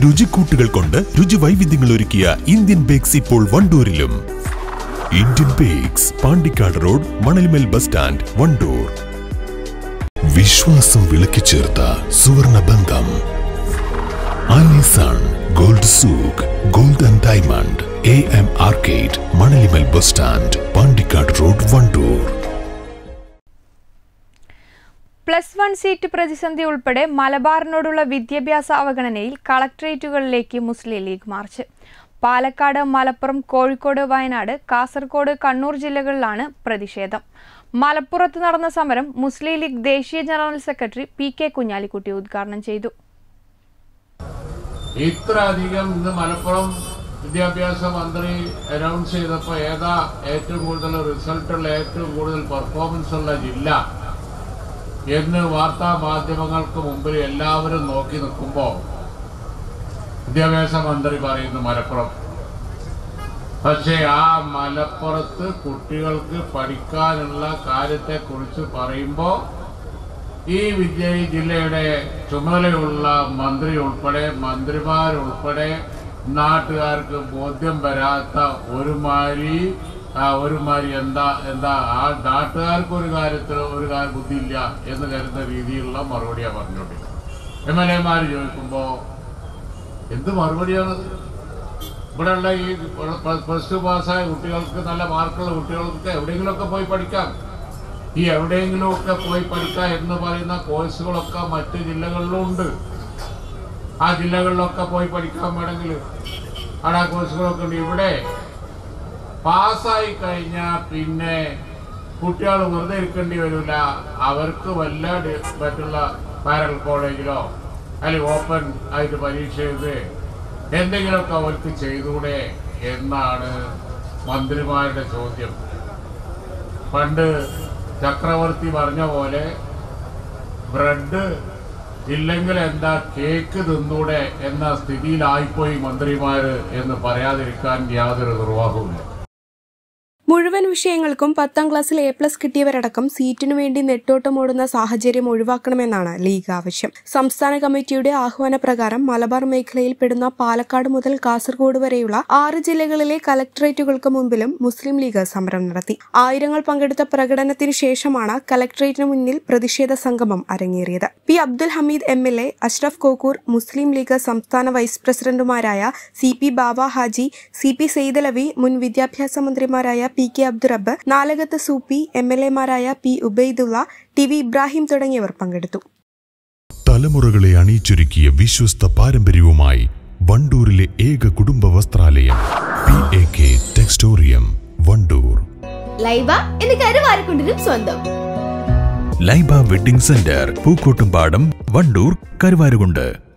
രുചിക്കൂട്ടുകൾ കൊണ്ട് രുചി വൈവിധ്യങ്ങൾ ഒരുക്കിയ ഇന്ത്യൻ ബേക്സ് ഇപ്പോൾ വണ്ടൂരിലും Indian bakes Pandikkad road Manalmel bus stand Wandoor വിശ്വാസം വിളക്കി ചേർത്ത സുവർണ ബന്ധം Alison gold souk gold and diamond A M arcade Manalimal bus stand Pandikkad road Wandoor plus one seat പ്രതിസന്ധി ഉൾപ്പെടെ മലബാറിനോടുള്ള വിദ്യാഭ്യാസ അവഗണനയിൽ കളക്ട്രേറ്റുകളിലേക്ക് മുസ്ലിം ലീഗ് മാർച്ച് പാലക്കാട് മലപ്പുറം കോഴിക്കോട് വയനാട് കാസർഗോഡ് കണ്ണൂർ ജില്ലകളിലാണ് പ്രതിഷേധം മലപ്പുറത്ത് നടന്ന സമരം മുസ്ലിം ലീഗ് ദേശീയ general secretary P K Kunhalikutty ഉദ്ഘാടനം ചെയ്തു ഇത്ര അധികം ഇന്ന് മലപ്പുറം വിദ്യാഭ്യാസ മന്ത്രി അനൗൺസ് ചെയ്തപ്പോൾ ഏതാ ഏറ്റവും കൂടുതൽ റിസൾട്ടുള്ള ഏറ്റവും കൂടുതൽ പെർഫോമൻസ് ഉള്ള ജില്ല എന്ന് വാർത്താ മാധ്യമങ്ങൾക്ക് മുമ്പിൽ എല്ലാവരും നോക്കി നിൽക്കുമ്പോൾ വിദ്യാഭ്യാസ മന്ത്രി പറയുന്നു മലപ്പുറം പക്ഷേ ആ മലപ്പുറത്ത് കുട്ടികൾക്ക് പഠിക്കാനുള്ള കാര്യത്തെക്കുറിച്ച് പറയുമ്പോൾ ഈ വിദ്യ ഈ ജില്ലയുടെ ചുമതലയുള്ള മന്ത്രി ഉൾപ്പെടെ മന്ത്രിമാരുൾപ്പെടെ നാട്ടുകാർക്ക് ബോധ്യം വരാത്ത ഒരുമാതിരി ആ, ഒരുമാതിരി എന്താ എന്താ ആ നാട്ടുകാർക്ക് ഒരു കാര്യത്തിൽ ഒരു കാര്യം ബുദ്ധിയില്ല എന്ന് കരുതുന്ന രീതിയിലുള്ള മറുപടിയാണ് പറഞ്ഞുകൊണ്ടിരിക്കുന്നത് എം എൽ എമാർ ചോദിക്കുമ്പോൾ എന്ത് മറുപടിയാണത് ഇവിടെയുള്ള ഈ പ്ലസ് ടു പാസ്സായ കുട്ടികൾക്ക് നല്ല മാർക്കുള്ള കുട്ടികൾക്ക് എവിടെയെങ്കിലുമൊക്കെ പോയി പഠിക്കാം ഈ എവിടെയെങ്കിലുമൊക്കെ പോയി പഠിക്കാം എന്ന് പറയുന്ന കോഴ്സുകളൊക്കെ മറ്റ് ജില്ലകളിലും ഉണ്ട് ആ ജില്ലകളിലൊക്കെ പോയി പഠിക്കാൻ വേണമെങ്കിൽ അവിടെ ആ കോഴ്സുകളൊക്കെ ഉണ്ട് ഇവിടെ പാസ്സായി കഴിഞ്ഞാൽ പിന്നെ കുട്ടികൾ വെറുതെ ഇരിക്കേണ്ടി വരില്ല അവർക്ക് വല്ല ഡി- മറ്റുള്ള പാരൽ കോളേജിലോ അല്ലെങ്കിൽ ഓപ്പൺ ആയിട്ട് പരീക്ഷ എഴുതി എന്തെങ്കിലുമൊക്കെ അവർക്ക് ചെയ്തൂടെ എന്നാണ് മന്ത്രിമാരുടെ ചോദ്യം പണ്ട് ചക്രവർത്തി പറഞ്ഞ പോലെ ബ്രെഡ് ഇല്ലെങ്കിൽ എന്താ കേക്ക് തിന്നൂടെ എന്ന സ്ഥിതിയിലായിപ്പോയി മന്ത്രിമാര് എന്ന് പറയാതിരിക്കാൻ യാതൊരു നിർവാഹവുമില്ല മുഴുവൻ വിഷയങ്ങൾക്കും പത്താം ക്ലാസ്സിൽ എ പ്ലസ് കിട്ടിയവരടക്കം സീറ്റിനു വേണ്ടി നെട്ടോട്ടമോടുന്ന സാഹചര്യം ഒഴിവാക്കണമെന്നാണ് ലീഗ് ആവശ്യം സംസ്ഥാന കമ്മിറ്റിയുടെ ആഹ്വാനപ്രകാരം മലബാർ മേഖലയിൽ പെടുന്ന പാലക്കാട് മുതൽ കാസർഗോഡ് വരെയുള്ള ആറ് ജില്ലകളിലെ കലക്ടറേറ്റുകൾക്ക് മുമ്പിലും മുസ്ലിം ലീഗ് സമരം നടത്തി ആയിരങ്ങൾ പങ്കെടുത്ത പ്രകടനത്തിന് ശേഷമാണ് കലക്ടറേറ്റിന് മുന്നിൽ പ്രതിഷേധ സംഗമം അരങ്ങേറിയത് P Abdul Hameed M L A Ashraf Kokkur Muslim League സംസ്ഥാന വൈസ് പ്രസിഡന്റുമാരായ C P Baba Haji C P Saidalavi മുൻ വിദ്യാഭ്യാസ മന്ത്രിമാരായ P K Abdurabb Nalakath Soopy M L എമാരായ P Ubaidullah T V Ibrahim തുടങ്ങിയവർ പങ്കെടുത്തു തലമുറകളെ അണിയിച്ചൊരുക്കിയ വിശ്വസ്ത പാരമ്പര്യവുമായി വണ്ടൂരിലെ ഏക കുടുംബ വസ്ത്രാലയം P A K textorium Wandoor Laiba എന്ന് കരുവാരക്കുണ്ടിനും സ്വന്തം ലൈബ വെഡിംഗ് സെന്റർ പൂക്കോട്ടുംപാടം വണ്ടൂർ കരുവാരുകുണ്ട്